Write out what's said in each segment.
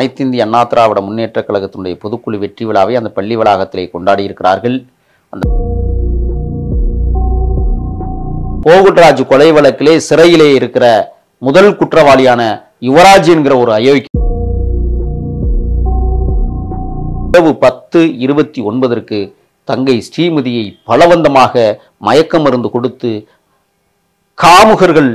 அனைத்து இந்திய அண்ணா திராவிட முன்னேற்றக் கழகத்தினுடைய பொதுக்குழு வெற்றி விழாவை அந்த பள்ளி வளாகத்திலே கொண்டாடி இருக்கிறார்கள் அந்த கோகுட்ராஜ் கொலை வழக்கிலே சிறையிலே இருக்கிற முதல் குற்றவாளியான யுவராஜ் என்கிற ஒரு அயோக்கிய இரவு பத்து இருபத்தி ஒன்பதற்கு தங்கை ஸ்ரீமதியை பலவந்தமாக மயக்க மருந்து கொடுத்து காமுகர்கள்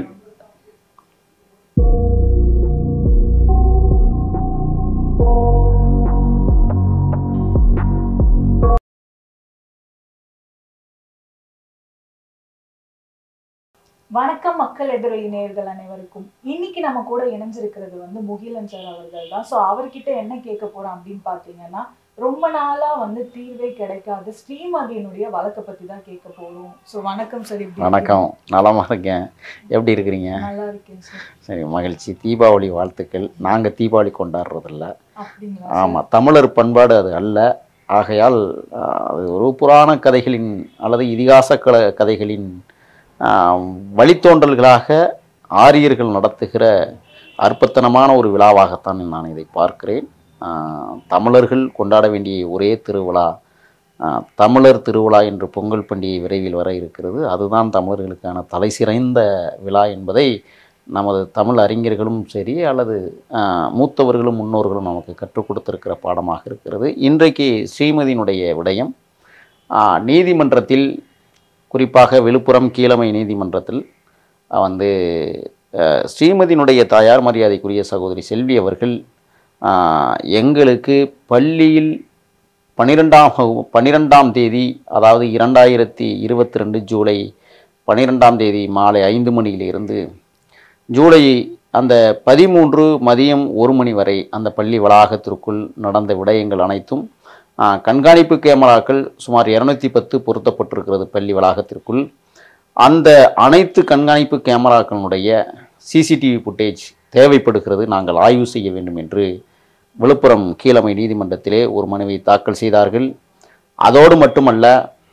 வணக்கம் மக்கள் எதிரொலி நேயர்கள் அனைவருக்கும் இன்னைக்கு நம்ம கூட இணைஞ்சிருக்கிறது வந்து முகிலன் சார் அவர்கள் தான் ஸோ அவர்கிட்ட என்ன கேட்க போறோம் அப்படின்னு பார்த்தீங்கன்னா ரொம்ப நாளா வந்து தீர்வே கிடைக்காத ஸ்ரீமதியினுடைய வழக்கை பத்தி தான் கேட்க போறோம் ஸோ வணக்கம் சார் எப்படி வணக்கம் நலமா இருக்கேன் எப்படி இருக்கிறீங்க இருக்கீங்க? நல்லா இருக்கேன் சார் சரி மகிழ்ச்சி தீபாவளி வாழ்த்துக்கள் நாங்கள் தீபாவளி கொண்டாடுறதில்ல அப்படிங்களா ஆமாம் தமிழர் பண்பாடு அது அல்ல ஆகையால் ஆஹ், அது ஒரு புராண கதைகளின் அல்லது இதிகாச கல கதைகளின் ஆஹ், வழித்தோன்றல்களாக ஆரியர்கள் நடத்துகிற அற்புதனமான ஒரு விழாவாகத்தான் நான் இதை பார்க்கிறேன் ஆஹ், தமிழர்கள் கொண்டாட வேண்டிய ஒரே திருவிழா ஆஹ், தமிழர் திருவிழா என்று பொங்கல் பண்டிகை விரைவில் வர இருக்கிறது அதுதான் தமிழர்களுக்கான தலை சிறந்த விழா என்பதை நமது தமிழ் அறிஞர்களும் சரி அல்லது ஆஹ், மூத்தவர்களும் முன்னோர்களும் நமக்கு கற்றுக் கொடுத்திருக்கிற பாடமாக இருக்கிறது இன்றைக்கு ஸ்ரீமதியினுடைய விடயம் ஆஹ், நீதிமன்றத்தில் குறிப்பாக விழுப்புரம் கீழமை நீதிமன்றத்தில் ஆஹ், வந்து ஆஹ், ஸ்ரீமதியினுடைய தாயார் மரியாதைக்குரிய சகோதரி செல்வி அவர்கள் ஆஹ், எங்களுக்கு பள்ளியில் பன்னிரெண்டாம் வகு பன்னிரெண்டாம் தேதி அதாவது இரண்டாயிரத்தி இருபத்தி ரெண்டு ஜூலை பன்னிரெண்டாம் தேதி மாலை ஐந்து மணியிலிருந்து ஜூலை அந்த பதிமூன்று மதியம் ஒரு மணி வரை அந்த பள்ளி வளாகத்திற்குள் நடந்த விடயங்கள் அனைத்தும் ஆ, கண்காணிப்பு கேமராக்கள் சுமார் இரநூத்தி பத்து பொருத்தப்பட்டிருக்கிறது பள்ளி வளாகத்திற்குள் அந்த அனைத்து கண்காணிப்பு கேமராக்களுடைய சிசிடிவி ஃபுட்டேஜ் தேவைப்படுகிறது நாங்கள் ஆய்வு செய்ய வேண்டும் என்று விழுப்புரம் கீழமை நீதிமன்றத்திலே ஒரு மனுவை தாக்கல் செய்தார்கள் அதோடு மட்டுமல்ல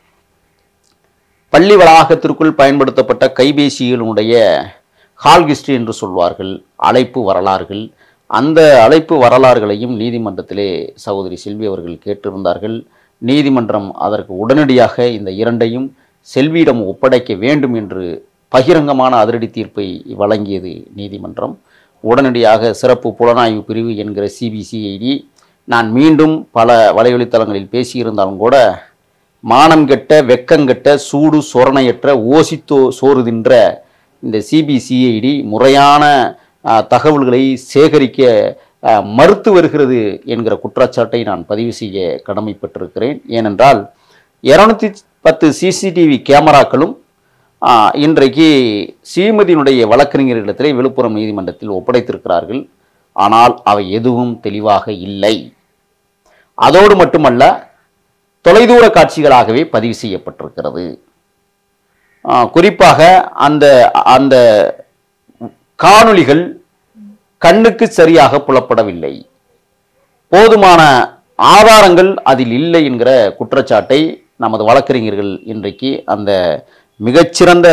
பள்ளி வளாகத்திற்குள் பயன்படுத்தப்பட்ட கைபேசிகளுடைய கால் ஹிஸ்டரி என்று சொல்வார்கள் அழைப்பு வரலாறுகள் அந்த அழைப்பு வரலாறுகளையும் நீதிமன்றத்திலே சகோதரி செல்வி அவர்கள் கேட்டிருந்தார்கள் நீதிமன்றம் அதற்கு உடனடியாக இந்த இரண்டையும் செல்வியிடம் ஒப்படைக்க வேண்டும் என்று பகிரங்கமான அதிரடி தீர்ப்பை வழங்கியது நீதிமன்றம் உடனடியாக சிறப்பு புலனாய்வு பிரிவு என்கிற சிபிசிஐடி நான் மீண்டும் பல வலைவழித்தளங்களில் பேசியிருந்தாலும் கூட மானம் கெட்ட வெக்கங்கெட்ட சூடு சொரணையற்ற ஓசித்தோ சோறு தின்ற இந்த சிபிசிஐடி முறையான ஆ, தகவல்களை சேகரிக்க ஆ, மறுத்து வருகிறது என்கிற குற்றச்சாட்டை நான் பதிவு செய்ய கடமைப்பட்டிருக்கிறேன் ஏனென்றால் இரநூத்தி பத்து சிசிடிவி கேமராக்களும் ஆ, இன்றைக்கு ஸ்ரீமதியினுடைய வழக்கறிஞர்களிடத்திலே விழுப்புரம் நீதிமன்றத்தில் ஒப்படைத்திருக்கிறார்கள் ஆனால் அவை எதுவும் தெளிவாக இல்லை அதோடு மட்டுமல்ல தொலைதூர காட்சிகளாகவே பதிவு செய்யப்பட்டிருக்கிறது ஆ, குறிப்பாக அந்த அந்த காணொளிகள் கண்ணுக்கு சரியாக புலப்படவில்லை போதுமான ஆதாரங்கள் அதில் இல்லை என்கிற குற்றச்சாட்டை நமது வழக்கறிஞர்கள் இன்றைக்கு அந்த மிகச்சிறந்த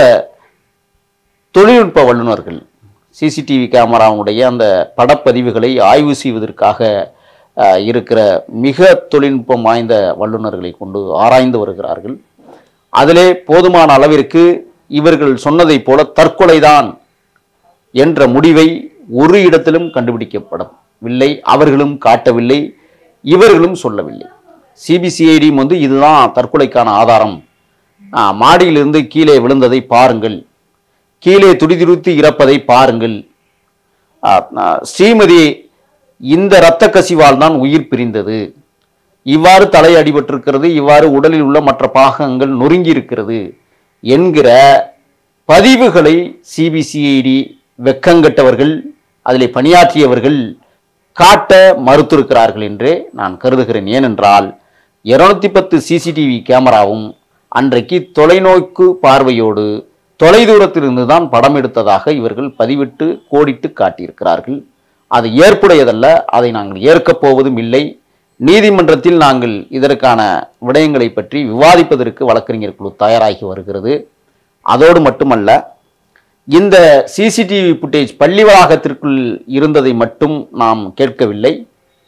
தொழில்நுட்ப வல்லுநர்கள் சிசிடிவி கேமராவுடைய அந்த படப்பதிவுகளை ஆய்வு செய்வதற்காக அஹ், இருக்கிற மிக தொழில்நுட்பம் வாய்ந்த வல்லுநர்களை கொண்டு ஆராய்ந்து வருகிறார்கள் அதிலே போதுமான அளவிற்கு இவர்கள் சொன்னதைப் போல தற்கொலைதான் என்ற முடிவை ஒரு இடத்திலும் கண்டுபிடிக்கப்படவில்லை அவர்களும் காட்டவில்லை இவர்களும் சொல்லவில்லை சிபிசிஐடியும் வந்து இதுதான் தற்கொலைக்கான ஆதாரம் ஆ, மாடியிலிருந்து கீழே விழுந்ததை பாருங்கள் கீழே துடிதுடித்து இறப்பதை பாருங்கள் ஆ, ஆ, ஸ்ரீமதி இந்த இரத்த கசிவால் தான் உயிர் பிரிந்தது இவ்வாறு தலை அடிபட்டிருக்கிறது இவ்வாறு உடலில் உள்ள மற்ற பாகங்கள் நொறுங்கி இருக்கிறது என்கிற பதிவுகளை சிபிசிஐடி வெக்கங்கட்டவர்கள் அதில் பணியாற்றியவர்கள் காட்ட மறுத்திருக்கிறார்கள் என்றே நான் கருதுகிறேன் ஏனென்றால் இருநூத்தி பத்து சிசிடிவி கேமராவும் அன்றைக்கு தொலைநோக்கு பார்வையோடு தொலைதூரத்திலிருந்து தான் படம் எடுத்ததாக இவர்கள் பதிவிட்டு கோடிட்டு காட்டியிருக்கிறார்கள் அது ஏற்புடையதல்ல அதை நாங்கள் ஏற்கப் போவதும் இல்லை நீதிமன்றத்தில் நாங்கள் இதற்கான விடயங்களை பற்றி விவாதிப்பதற்கு வழக்கறிஞர் குழு தயாராகி வருகிறது அதோடு மட்டுமல்ல இந்த சிசிடிவி ஃபுட்டேஜ் பள்ளி வளாகத்திற்குள் இருந்ததை மட்டும் நாம் கேட்கவில்லை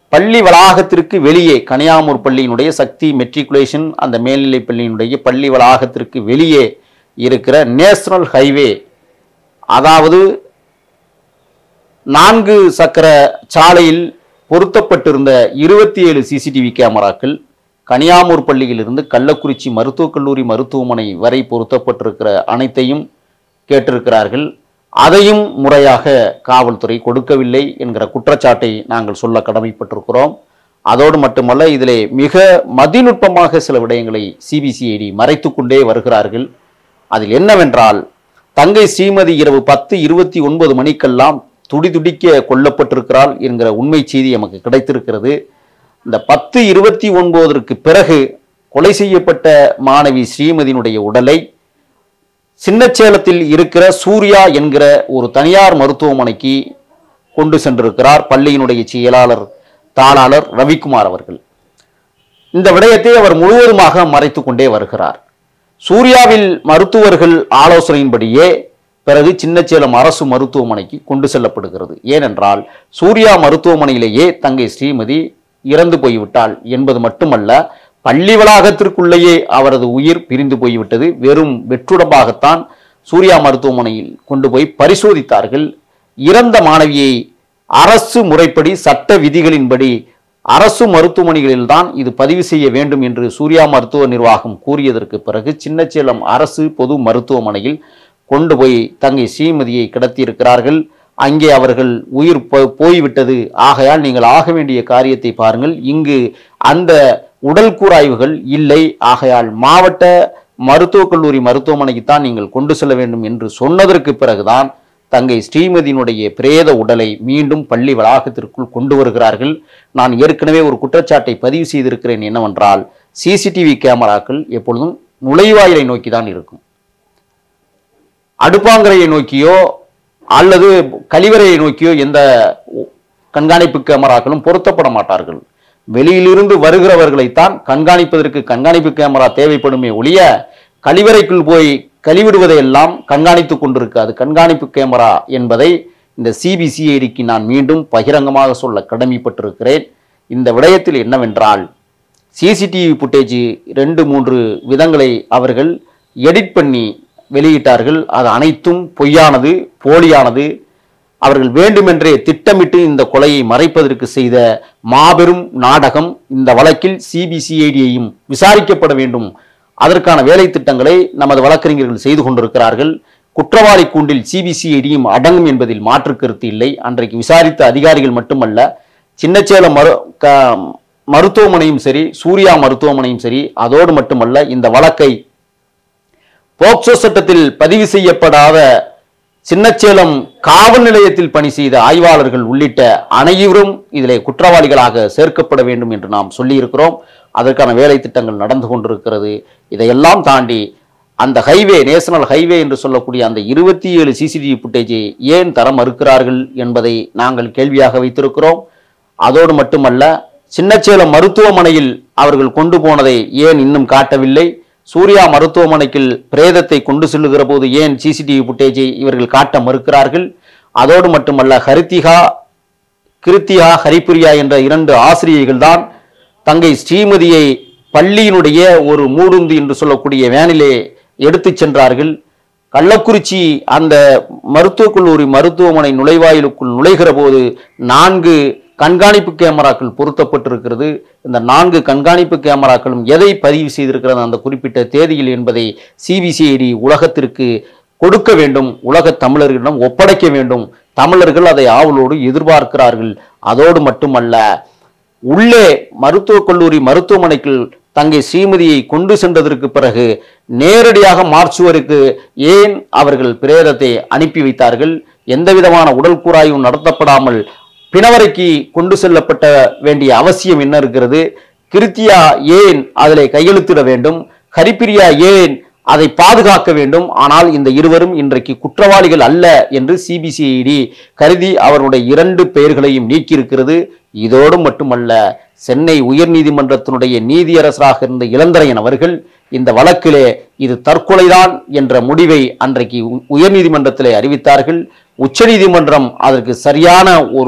பள்ளி வளாகத்திற்கு வெளியே கனியாமூர் பள்ளியினுடைய சக்தி மெட்ரிகுலேஷன் அந்த மேல்நிலைப் பள்ளியினுடைய பள்ளி வளாகத்திற்கு வெளியே இருக்கிற நேஷனல் ஹைவே அதாவது நான்கு சக்கர சாலையில் பொருத்தப்பட்டிருந்த இருபத்தி ஏழு சிசிடிவி கேமராக்கள் கனியாமூர் பள்ளியிலிருந்து கள்ளக்குறிச்சி மருத்துவக் கல்லூரி மருத்துவமனை வரை பொருத்தப்பட்டிருக்கிற அனைத்தையும் கேட்டிருக்கிறார்கள் அதையும் முறையாக காவல்துறை கொடுக்கவில்லை என்கிற குற்றச்சாட்டை நாங்கள் சொல்ல கடமைப்பட்டிருக்கிறோம் அதோடு மட்டுமல்ல இதிலே மிக மதிநுட்பமாக சில விடயங்களை சிபிசிஐடி மறைத்து கொண்டே வருகிறார்கள் அதில் என்னவென்றால் தங்கை ஸ்ரீமதி இரவு பத்து இருபத்தி ஒன்பது மணிக்கெல்லாம் துடிதுடிக்க கொல்லப்பட்டிருக்கிறாள் என்கிற உண்மை செய்தி நமக்கு கிடைத்திருக்கிறது இந்த பத்து இருபத்தி ஒன்பதற்கு பிறகு கொலை செய்யப்பட்ட மாணவி ஸ்ரீமதியினுடைய உடலை சின்னச்சேலத்தில் இருக்கிற சூர்யா என்கிற ஒரு தனியார் மருத்துவமனைக்கு கொண்டு சென்றிருக்கிறார் பள்ளியினுடைய செயலாளர் தாளாளர் ரவிக்குமார் அவர்கள் இந்த விடயத்தை அவர் முழுவதுமாக மறைத்து கொண்டே வருகிறார் சூர்யாவில் மருத்துவர்கள் ஆலோசனையின்படியே பிறகு சின்னச்சேலம் அரசு மருத்துவமனைக்கு கொண்டு செல்லப்படுகிறது ஏனென்றால் சூர்யா மருத்துவமனையிலேயே தங்கை ஸ்ரீமதி இறந்து போய்விட்டாள் என்பது மட்டுமல்ல பள்ளி வளாகத்திற்குள்ளேயே அவரது உயிர் பிரிந்து போய்விட்டது வெறும் வெற்றுடம்பாகத்தான் சூர்யா மருத்துவமனையில் கொண்டு போய் பரிசோதித்தார்கள் இறந்த மாணவியை அரசு முறைப்படி சட்ட விதிகளின்படி அரசு மருத்துவமனைகளில்தான் இது பதிவு செய்ய வேண்டும் என்று சூர்யா மருத்துவ நிர்வாகம் கூறியதற்கு பிறகு சின்னச்சேலம் அரசு பொது மருத்துவமனையில் கொண்டு போய் தங்கை ஸ்ரீமதியை கிடத்தியிருக்கிறார்கள் அங்கே அவர்கள் உயிர் போ- போய்விட்டது ஆகையால் நீங்கள் ஆக வேண்டிய காரியத்தை பாருங்கள் இங்கு அந்த உடல் கூராய்வுகள் இல்லை ஆகையால் மாவட்ட மருத்துவக் கல்லூரி மருத்துவமனைக்கு தான் நீங்கள் கொண்டு செல்ல வேண்டும் என்று சொன்னதற்கு பிறகுதான் தங்கை ஸ்ரீமதியினுடைய பிரேத உடலை மீண்டும் பள்ளி வளாகத்திற்குள் கொண்டு வருகிறார்கள் நான் ஏற்கனவே ஒரு குற்றச்சாட்டை பதிவு செய்திருக்கிறேன் என்னவென்றால் சிசிடிவி கேமராக்கள் எப்பொழுதும் நுழைவாயிலை நோக்கி தான் இருக்கும் அடுப்பாங்கரையை நோக்கியோ அல்லது கழிவறையை நோக்கியோ எந்த கண்காணிப்பு கேமராக்களும் பொருத்தப்பட மாட்டார்கள் வெளியிலிருந்து வருகிறவர்களைத்தான் கண்காணிப்பதற்கு கண்காணிப்பு கேமரா தேவைப்படுமே ஒழிய கழிவறைக்குள் போய் கழிவிடுவதையெல்லாம் கண்காணித்துக் கொண்டிருக்காது கண்காணிப்பு கேமரா என்பதை இந்த சிபிசிஐடிக்கு நான் மீண்டும் பகிரங்கமாக சொல்ல கடமைப்பட்டிருக்கிறேன் இந்த விடயத்தில் என்னவென்றால் சிசிடிவி ஃபுட்டேஜ் ரெண்டு மூன்று விதங்களை அவர்கள் எடிட் பண்ணி வெளியிட்டார்கள் அது அனைத்தும் பொய்யானது போலியானது அவர்கள் வேண்டுமென்றே திட்டமிட்டு இந்த கொலையை மறைப்பதற்கு செய்த மாபெரும் நாடகம் இந்த வழக்கில் சிபிசிஐடியையும் விசாரிக்கப்பட வேண்டும் அதற்கான வேலை திட்டங்களை நமது வழக்கறிஞர்கள் செய்து கொண்டிருக்கிறார்கள் குற்றவாளி கூண்டில் சிபிசிஐடியும் அடங்கும் என்பதில் மாற்று கருத்து இல்லை அன்றைக்கு விசாரித்த அதிகாரிகள் மட்டுமல்ல சின்னச்சேலம் மரு க மருத்துவமனையும் சரி சூர்யா மருத்துவமனையும் சரி அதோடு மட்டுமல்ல இந்த வழக்கை போக்சோ சட்டத்தில் பதிவு செய்யப்படாத சின்னச்சேலம் காவல் நிலையத்தில் பணி செய்த ஆய்வாளர்கள் உள்ளிட்ட அனைவரும் இதிலே குற்றவாளிகளாக சேர்க்கப்பட வேண்டும் என்று நாம் சொல்லியிருக்கிறோம் அதற்கான வேலை திட்டங்கள் நடந்து கொண்டிருக்கிறது இதையெல்லாம் தாண்டி அந்த ஹைவே நேஷனல் ஹைவே என்று சொல்லக்கூடிய அந்த இருபத்தி ஏழு சிசிடிவி ஃபுட்டேஜை ஏன் தர மறுக்கிறார்கள் என்பதை நாங்கள் கேள்வியாக வைத்திருக்கிறோம் அதோடு மட்டுமல்ல சின்னச்சேலம் மருத்துவமனையில் அவர்கள் கொண்டு போனதை ஏன் இன்னும் காட்டவில்லை சூர்யா மருத்துவமனைக்கு பிரேதத்தை கொண்டு செல்லுகிற போது ஏன் சிசிடிவி ஃபுட்டேஜை இவர்கள் காட்ட மறுக்கிறார்கள் அதோடு மட்டுமல்ல ஹரித்திகா கிருத்தியா ஹரிப்பிரியா என்ற இரண்டு ஆசிரியைகள் தான் தங்கை ஸ்ரீமதியை பள்ளியினுடைய ஒரு மூடுந்து என்று சொல்லக்கூடிய வேனிலே எடுத்துச் சென்றார்கள் கள்ளக்குறிச்சி அந்த மருத்துவக் கல்லூரி மருத்துவமனை நுழைவாயிலுக்குள் நுழைகிற போது நான்கு கண்காணிப்பு கேமராக்கள் பொருத்தப்பட்டிருக்கிறது இந்த நான்கு கண்காணிப்பு கேமராக்களும் எதை பதிவு செய்திருக்கிறது அந்த குறிப்பிட்ட தேதியில் என்பதை சிபிசிஐடி உலகத்திற்கு கொடுக்க வேண்டும் உலக தமிழர்களிடம் ஒப்படைக்க வேண்டும் தமிழர்கள் அதை ஆவலோடு எதிர்பார்க்கிறார்கள் அதோடு மட்டுமல்ல உள்ளே மருத்துவக் கல்லூரி மருத்துவமனைக்கு தங்கை ஸ்ரீமதியை கொண்டு சென்றதற்கு பிறகு நேரடியாக மார்ச்சுவருக்கு ஏன் அவர்கள் பிரேதத்தை அனுப்பி வைத்தார்கள் எந்த விதமான உடல் கூராய்வும் நடத்தப்படாமல் பிணவரைக்கு கொண்டு செல்லப்பட்ட வேண்டிய அவசியம் என்ன இருக்கிறது கிருத்தியா ஏன் அதிலே கையெழுத்திட வேண்டும் ஹரிப்பிரியா ஏன் அதை பாதுகாக்க வேண்டும் ஆனால் இந்த இருவரும் இன்றைக்கு குற்றவாளிகள் அல்ல என்று சிபிசிஐடி கருதி அவருடைய இரண்டு பெயர்களையும் நீக்கியிருக்கிறது இதோடு மட்டுமல்ல சென்னை உயர்நீதிமன்றத்தினுடைய நீதியரசராக இருந்த இளந்தரையன் அவர்கள் இந்த வழக்கிலே இது தற்கொலைதான் என்ற முடிவை அன்றைக்கு உ- உயர்நீதிமன்றத்திலே அறிவித்தார்கள் உச்சநீதிமன்றம் அதற்கு சரியான ஒரு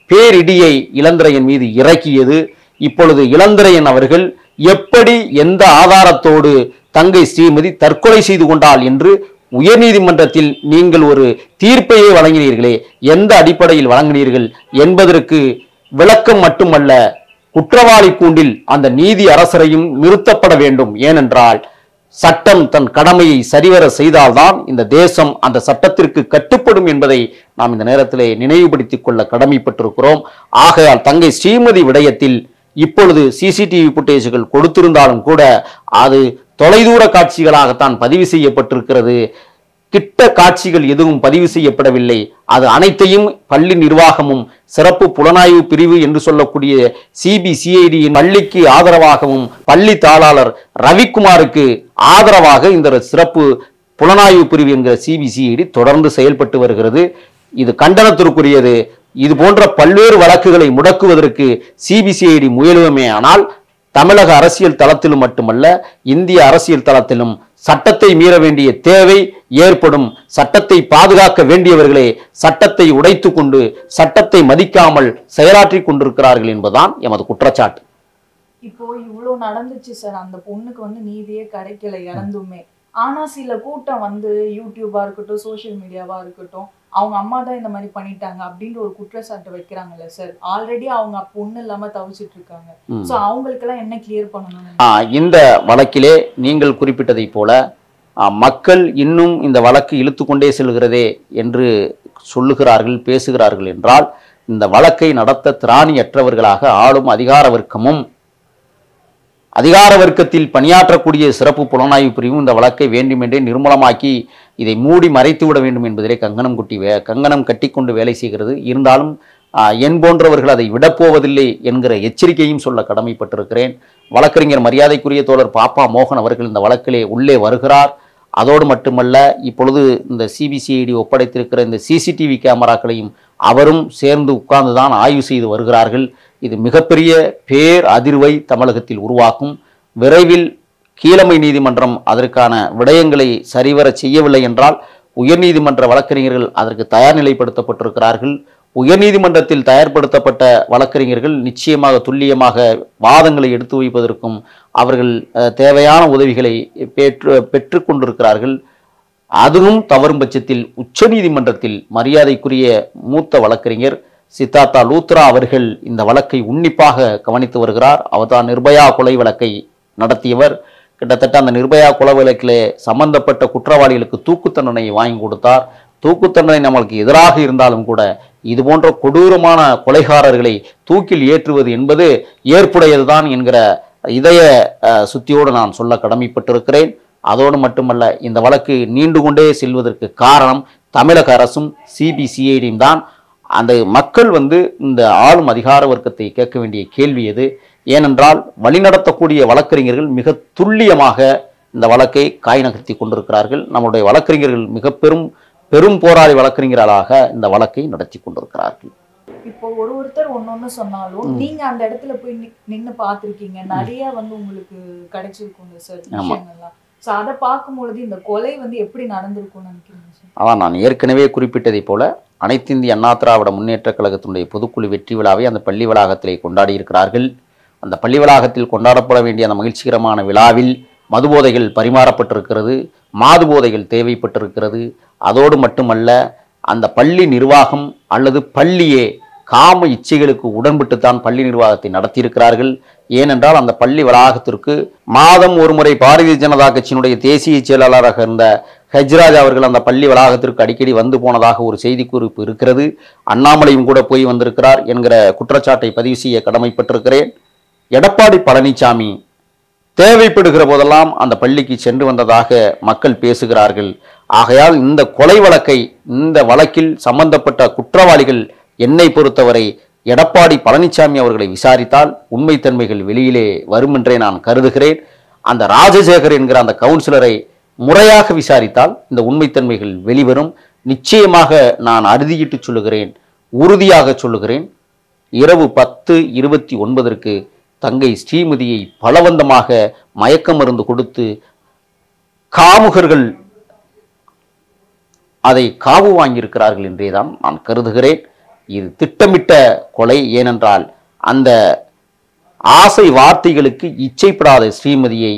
பேரிடியை இளந்திரையன் மீது இறக்கியது இப்பொழுது இளந்திரையன் அவர்கள் எப்படி எந்த ஆதாரத்தோடு தங்கை ஸ்ரீமதி தற்கொலை செய்து கொண்டாள் என்று உயர்நீதிமன்றத்தில் நீங்கள் ஒரு தீர்ப்பையே வழங்கினீர்களே எந்த அடிப்படையில் வழங்கினீர்கள் என்பதற்கு விளக்கம் மட்டுமல்ல குற்றவாளி கூண்டில் அந்த நீதி அரசரையும் நிறுத்தப்பட வேண்டும் ஏனென்றால் சட்டம் தன் கடமையை சரிவர செய்தால்தான் இந்த தேசம் அந்த சட்டத்திற்கு கட்டுப்படும் என்பதை நாம் இந்த நேரத்திலே நினைவுபடுத்திக் கொள்ள கடமைப்பட்டிருக்கிறோம் ஆகையால் தங்கை ஸ்ரீமதி விடயத்தில் இப்பொழுது சிசிடிவி புட்டேஜுகள் கொடுத்திருந்தாலும் கூட அது தொலைதூர காட்சிகளாகத்தான் பதிவு செய்யப்பட்டிருக்கிறது கிட்ட காட்சிகள் எதுவும் பதிவு செய்யப்படவில்லை அது அனைத்தையும் பள்ளி நிர்வாகமும் சிறப்பு புலனாய்வு பிரிவு என்று சொல்லக்கூடிய சிபிசிஐடி பள்ளிக்கு ஆதரவாகவும் பள்ளி தாளாளர் ரவிக்குமாருக்கு ஆதரவாக இந்த சிறப்பு புலனாய்வு பிரிவு என்கிற சிபிசிஐடி தொடர்ந்து செயல்பட்டு வருகிறது இது கண்டனத்திற்குரியது இது போன்ற பல்வேறு வழக்குகளை முடக்குவதற்கு சிபிசிஐடி முயலுமே ஆனால் தமிழக அரசியல் தளத்திலும் மட்டுமல்ல இந்திய அரசியல் தளத்திலும் சட்டத்தை மீற வேண்டிய தேவை ஏற்படும் சட்டத்தை பாதுகாக்க வேண்டியவர்களே சட்டத்தை உடைத்து கொண்டு சட்டத்தை மதிக்காமல் செயலாற்றிக் கொண்டிருக்கிறார்கள் என்பதுதான் எமது குற்றச்சாட்டு இப்போ இவ்வளவு நடந்துச்சு சார் அந்த பொண்ணுக்கு வந்து நீதியே கிடைக்கல இறந்துமே ஆனா சில கூட்டம் வந்து யூடியூபா இருக்கட்டும் சோஷியல் மீடியாவா இருக்கட்டும் அவங்க அம்மா தான் இந்த மாதிரி பண்ணிட்டாங்க அப்படின்ற ஒரு குற்றச்சாட்டு வைக்கிறாங்கல்ல சார் ஆல்ரெடி அவங்க பொண்ணு இல்லாம தவிச்சிட்டு இருக்காங்க ம். சோ அவங்களுக்கு எல்லாம் என்ன கிளியர் பண்ணணும் ஆ, இந்த வழக்கிலே நீங்கள் குறிப்பிட்டதைப் போல ஆ, மக்கள் இன்னும் இந்த வழக்கு இழுத்து கொண்டே செல்கிறதே என்று சொல்லுகிறார்கள் பேசுகிறார்கள் என்றால் இந்த வழக்கை நடத்த திராணியற்றவர்களாக ஆளும் அதிகார வர்க்கமும் அதிகார வர்க்கத்தில் பணியாற்றக்கூடிய சிறப்பு புலனாய்வு பிரிவும் இந்த வழக்கை வேண்டுமென்றே நிர்மூலமாக்கி இதை மூடி மறைத்து விட வேண்டும் என்பதிலே கங்கணம் குட்டி வே கங்கணம் கட்டிக்கொண்டு வேலை செய்கிறது இருந்தாலும் ஆ, என் போன்றவர்கள் அதை விடப்போவதில்லை என்கிற எச்சரிக்கையும் சொல்ல கடமைப்பட்டிருக்கிறேன் வழக்கறிஞர் மரியாதைக்குரிய தோழர் பாப்பா மோகன் அவர்கள் இந்த வழக்கிலே உள்ளே வருகிறார் அதோடு மட்டுமல்ல இப்பொழுது இந்த சிபிசிஐடி ஒப்படைத்திருக்கிற இந்த சிசிடிவி கேமராக்களையும் அவரும் சேர்ந்து உட்கார்ந்து தான் ஆய்வு செய்து வருகிறார்கள் இது மிகப்பெரிய பேர் அதிர்வை தமிழகத்தில் உருவாக்கும் விரைவில் கீழமை நீதிமன்றம் அதற்கான விடயங்களை சரிவர செய்யவில்லை என்றால் உயர்நீதிமன்ற வழக்கறிஞர்கள் அதற்கு தயார் நிலைப்படுத்தப்பட்டிருக்கிறார்கள் உயர்நீதிமன்றத்தில் தயார்படுத்தப்பட்ட வழக்கறிஞர்கள் நிச்சயமாக துல்லியமாக வாதங்களை எடுத்து வைப்பதற்கும் அவர்கள் அஹ், தேவையான உதவிகளை பெற்று பெற்றுக் கொண்டிருக்கிறார்கள் அதுவும் தவறும் பட்சத்தில் உச்சநீதிமன்றத்தில் மரியாதைக்குரிய மூத்த வழக்கறிஞர் சித்தார்த்தா லூத்ரா அவர்கள் இந்த வழக்கை உன்னிப்பாக கவனித்து வருகிறார் அவர்தான் நிர்பயா கொலை வழக்கை நடத்தியவர் கிட்டத்தட்ட அந்த நிர்பயா கொலை வழக்கிலே சம்பந்தப்பட்ட குற்றவாளிகளுக்கு தூக்கு தண்டனை வாங்கி கொடுத்தார் தூக்கு தண்டனை நம்மளுக்கு எதிராக இருந்தாலும் கூட இது போன்ற கொடூரமான கொலைகாரர்களை தூக்கில் ஏற்றுவது என்பது ஏற்புடையதுதான் என்கிற இதய அஹ், சுத்தியோடு நான் சொல்ல கடமைப்பட்டிருக்கிறேன் அதோடு மட்டுமல்ல இந்த வழக்கு நீண்டு கொண்டே செல்வதற்கு காரணம் தமிழக அரசும் சிபிசிஐடியும் தான் அந்த மக்கள் வந்து இந்த ஆளும் அதிகார வர்க்கத்தை கேட்க வேண்டிய கேள்வி எது ஏனென்றால் வழிநடத்தக்கூடிய வழக்கறிஞர்கள் மிக துல்லியமாக இந்த வழக்கை காய் நகர்த்தி கொண்டிருக்கிறார்கள் நம்முடைய வழக்கறிஞர்கள் மிக பெரும் பெரும் போராளி வழக்கறிஞர்களாக இந்த வழக்கை நடத்தி கொண்டிருக்கிறார்கள் இப்போ ஒரு ஒருத்தர் ஒன்னொன்னு சொன்னாலும் நீங்க அந்த இடத்துல போய் நி- நின்னு பார்த்திருக்கீங்க நிறைய வந்து உங்களுக்கு கிடைச்சிருக்கும் சார் ஆமா. விஷயங்கள்லாம் சோ அதை பார்க்கும்பொழுது இந்த கொலை வந்து எப்படி நடந்திருக்கும்னு நினைக்கிறீங்க சார் அதான் நான் ஏற்கனவே குறிப்பிட்டதைப் போல அனைத்து இந்திய அண்ணா திராவிட முன்னேற்றக் கழகத்தினுடைய பொதுக்குழு வெற்றி விழாவை அந்த பள்ளி வளாகத்திலே கொண்டாடி இருக்கிறார்கள் அந்த பள்ளி வளாகத்தில் கொண்டாடப்பட வேண்டிய அந்த மகிழ்ச்சிகரமான விழாவில் மதுபோதைகள் பரிமாறப்பட்டிருக்கிறது மாது போதைகள் தேவைப்பட்டிருக்கிறது அதோடு மட்டுமல்ல அந்த பள்ளி நிர்வாகம் அல்லது பள்ளியே காம இச்சைகளுக்கு உடன்பட்டுத்தான் பள்ளி நிர்வாகத்தை நடத்தியிருக்கிறார்கள் ஏனென்றால் அந்த பள்ளி வளாகத்திற்கு மாதம் ஒருமுறை பாரதிய ஜனதா கட்சியினுடைய தேசிய செயலாளராக இருந்த ஹெஜ்ராஜ் அவர்கள் அந்த பள்ளி வளாகத்திற்கு அடிக்கடி வந்து போனதாக ஒரு செய்திக்குறிப்பு இருக்கிறது அண்ணாமலையும் கூட போய் வந்திருக்கிறார் என்கிற குற்றச்சாட்டை பதிவு செய்ய கடமைப்பட்டிருக்கிறேன் எடப்பாடி பழனிசாமி தேவைப்படுகிற போதெல்லாம் அந்த பள்ளிக்கு சென்று வந்ததாக மக்கள் பேசுகிறார்கள் ஆகையால் இந்த கொலை வழக்கை இந்த வழக்கில் சம்பந்தப்பட்ட குற்றவாளிகள் என்னை பொறுத்தவரை எடப்பாடி பழனிசாமி அவர்களை விசாரித்தால் உண்மைத்தன்மைகள் வெளியிலே வரும் என்றே நான் கருதுகிறேன் அந்த ராஜசேகர் என்கிற அந்த கவுன்சிலரை முறையாக விசாரித்தால் இந்த உண்மைத்தன்மைகள் வெளிவரும் நிச்சயமாக நான் அறுதியிட்டு சொல்லுகிறேன் உறுதியாக சொல்லுகிறேன் இரவு பத்து இருபத்தி ஒன்பதற்கு தங்கை ஸ்ரீமதியை பலவந்தமாக மயக்க மருந்து கொடுத்து காமுகர்கள் அதை காவு வாங்கியிருக்கிறார்கள் என்றேதான் நான் கருதுகிறேன் இது திட்டமிட்ட கொலை ஏனென்றால் அந்த ஆசை வார்த்தைகளுக்கு இச்சைப்படாத ஸ்ரீமதியை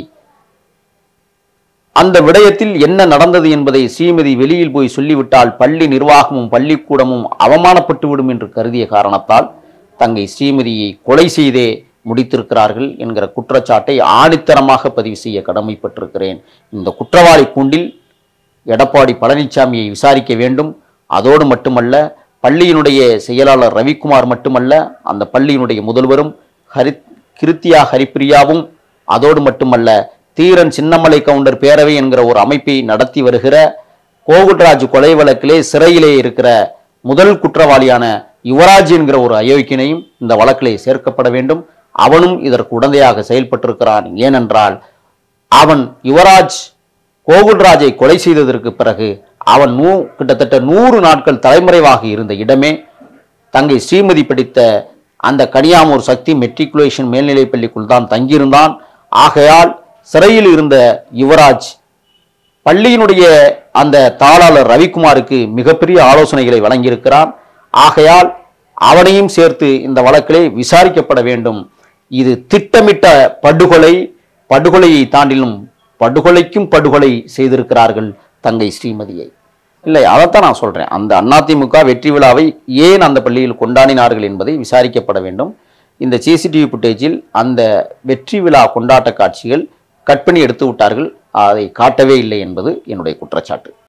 அந்த விடயத்தில் என்ன நடந்தது என்பதை ஸ்ரீமதி வெளியில் போய் சொல்லிவிட்டால் பள்ளி நிர்வாகமும் பள்ளிக்கூடமும் அவமானப்பட்டு விடும் என்று கருதிய காரணத்தால் தங்கை ஸ்ரீமதியை கொலை செய்தே முடித்திருக்கிறார்கள் என்கிற குற்றச்சாட்டை ஆணித்தரமாக பதிவு செய்ய கடமைப்பட்டிருக்கிறேன் இந்த குற்றவாளி கூண்டில் எடப்பாடி பழனிசாமியை விசாரிக்க வேண்டும் அதோடு மட்டுமல்ல பள்ளியினுடைய செயலாளர் ரவிக்குமார் மட்டுமல்ல அந்த பள்ளியினுடைய முதல்வரும் ஹரி கிருத்தியா ஹரிப்பிரியாவும் அதோடு மட்டுமல்ல தீரன் சின்னமலை கவுண்டர் பேரவை என்கிற ஒரு அமைப்பை நடத்தி வருகிற கோகுல்ராஜ் கொலை வழக்கிலே சிறையிலே இருக்கிற முதல் குற்றவாளியான யுவராஜ் என்கிற ஒரு அயோக்கியனையும் இந்த வழக்கிலே சேர்க்கப்பட வேண்டும் அவனும் இதற்கு உடந்தையாக செயல்பட்டிருக்கிறான் ஏனென்றால் அவன் யுவராஜ் கோகுல்ராஜை கொலை செய்ததற்கு பிறகு அவன் நூ கிட்டத்தட்ட நூறு நாட்கள் தலைமறைவாக இருந்த இடமே தங்கை ஸ்ரீமதி படித்த அந்த கனியாமூர் சக்தி மெட்ரிகுலேஷன் மேல்நிலைப் பள்ளிக்குள் தான் தங்கியிருந்தான் ஆகையால் சிறையில் இருந்த யுவராஜ் பள்ளியினுடைய அந்த தாளாளர் ரவிக்குமாருக்கு மிகப்பெரிய ஆலோசனைகளை வழங்கியிருக்கிறான் ஆகையால் அவனையும் சேர்த்து இந்த வழக்கிலே விசாரிக்கப்பட வேண்டும் இது திட்டமிட்ட படுகொலை படுகொலையை தாண்டிலும் படுகொலைக்கும் படுகொலை செய்திருக்கிறார்கள் தங்கை ஸ்ரீமதியை இல்லை அதைத்தான் நான் சொல்றேன் அந்த அதிமுக வெற்றி விழாவை ஏன் அந்த பள்ளியில் கொண்டாடினார்கள் என்பதை விசாரிக்கப்பட வேண்டும் இந்த சிசிடிவி ஃபுட்டேஜில் அந்த வெற்றி விழா கொண்டாட்ட காட்சிகள் கட் பண்ணி எடுத்து விட்டார்கள் அதை காட்டவே இல்லை என்பது என்னுடைய குற்றச்சாட்டு